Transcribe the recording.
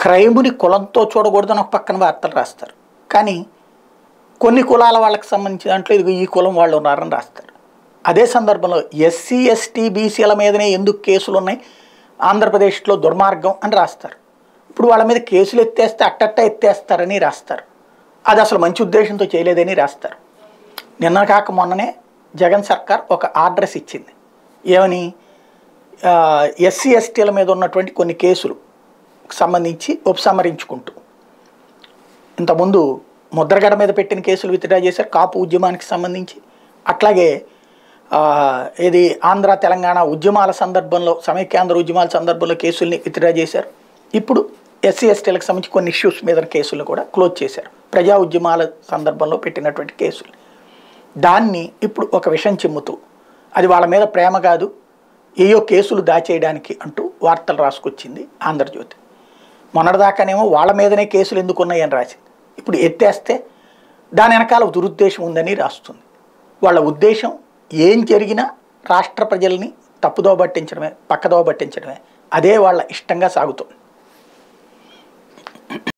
క్రైముని కులంతో చూడకూడదని ఒక పక్కన వార్తలు రాస్తారు కానీ కొన్ని కులాల వాళ్ళకి సంబంధించిన దాంట్లో ఇది ఈ కులం వాళ్ళు ఉన్నారని రాస్తారు అదే సందర్భంలో ఎస్సీ ఎస్టీ బీసీల మీదనే ఎందుకు కేసులు ఉన్నాయి ఆంధ్రప్రదేశ్లో దుర్మార్గం అని రాస్తారు ఇప్పుడు వాళ్ళ మీద కేసులు ఎత్తేస్తే అట్టట్ట ఎత్తేస్తారని రాస్తారు అది అసలు మంచి ఉద్దేశంతో చేయలేదని రాస్తారు నిన్న కాక మొన్ననే జగన్ సర్కార్ ఒక ఆర్డర్స్ ఇచ్చింది ఏమని ఎస్సీ ఎస్టీల మీద ఉన్నటువంటి కొన్ని కేసులు సంబంధించి ఉపసంహరించుకుంటూ ఇంతకుముందు ముద్రగడ మీద పెట్టిన కేసులు విత్డ్రా చేశారు కాపు ఉద్యమానికి సంబంధించి అట్లాగే ఆ, ఇది ఆంధ్ర తెలంగాణ ఉద్యమాల సందర్భంలో సమైక్యాంధ్ర ఉద్యమాల సందర్భంలో కేసుల్ని విత్డ్రా చేశారు ఇప్పుడు ఎస్సీ ఎస్టీలకు సంబంధించి కొన్ని ఇష్యూస్ మీద కేసులు కూడా క్లోజ్ చేశారు ప్రజా ఉద్యమాల సందర్భంలో పెట్టినటువంటి కేసులు దాన్ని ఇప్పుడు ఒక విషం చిమ్ముతూ అది వాళ్ళ మీద ప్రేమ కాదు ఏయో కేసులు దాచేయడానికి అంటూ వార్తలు రాసుకొచ్చింది ఆంధ్రజ్యోతి మొన్నటిదాకానేమో వాళ్ళ మీదనే కేసులు ఎందుకు ఉన్నాయని రాసింది ఇప్పుడు ఎత్తేస్తే దాని వెనకాల దురుద్దేశం ఉందని రాస్తుంది వాళ్ళ ఉద్దేశం ఏం జరిగినా రాష్ట్ర ప్రజల్ని తప్పుదోవ పట్టించడమే పక్కదోవ పట్టించడమే అదే వాళ్ళ ఇష్టంగా సాగుతుంది